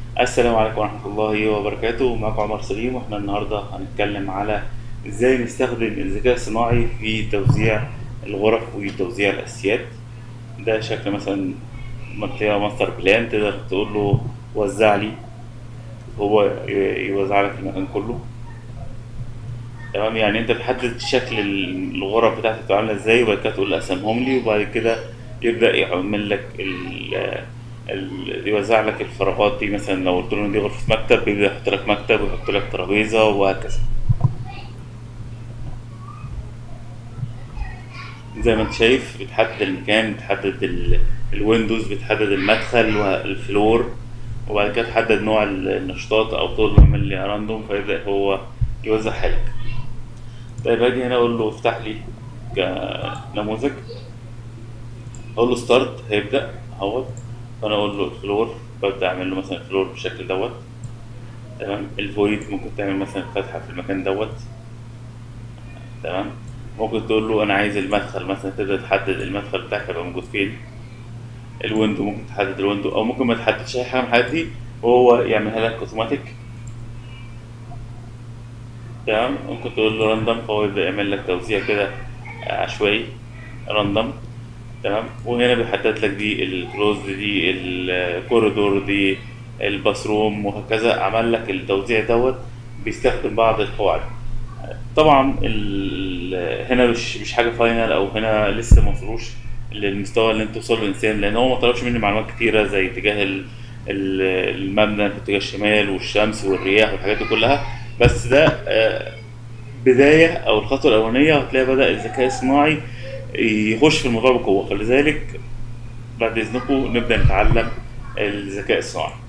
السلام عليكم ورحمة الله وبركاته معكم عمر سليم واحنا النهاردة هنتكلم على ازاي نستخدم الذكاء الصناعي في توزيع الغرف وتوزيع الأساسيات ده شكل مثلا منطقة ماستر بلان تقدر تقول له وزع لي هو ي- يوزع لك المكان كله تمام يعني انت بتحدد شكل الغرف بتاعتك تبقى عاملة ازاي وبعد كده تقول له قسمهم لي وبعد كده يبدأ يعمل لك ال ال- يوزع لك الفراغات دي مثلا لو قلت له إن دي غرفة مكتب بيبدأ يحط لك مكتب ويحط لك ترابيزة وهكذا زي ما انت شايف بتحدد المكان بتحدد ال- الويندوز بتحدد المدخل والفلور وبعد كده تحدد نوع ال- النشاطات او تقول له اعمل لي راندوم فيبدأ هو يوزعها لك طيب اجي هنا اقول له افتح لي كنموذج اقول له ستارت هيبدأ اهوت فانا اقول له الفلور ببدأ اعمل له مثلا الفلور بالشكل دوت تمام الفويد ممكن تعمل مثلا فتحة في المكان دوت تمام ممكن تقول له انا عايز المدخل مثلا تبدأ تحدد المدخل بتاعك هيبقى موجود فين الويندو ممكن تحدد الويندو او ممكن ما تحددش اي حاجه من الحاجات دي وهو يعملها لك اوتوماتيك تمام ممكن تقول له راندوم فهو يبدأ يعمل لك توزيع كده عشوائي راندوم تمام وهنا بيحدد لك دي الكلوز دي الكوريدور دي الباثروم وهكذا عمل لك التوزيع دوت بيستخدم بعض القواعد طبعا ال... هنا مش مش حاجه فاينل او هنا لسه ما وصلوش للمستوى اللي انت توصل له الانسان لان هو ما طلبش مني معلومات كتيره زي اتجاه ال... ال- المبنى في اتجاه الشمال والشمس والرياح والحاجات دي كلها بس ده آه، بدايه او الخطوه الاولانيه هتلاقي بدا الذكاء الصناعي يخش في الموضوع بقوه فلذلك بعد اذنكم نبدا نتعلم الذكاء الصناعي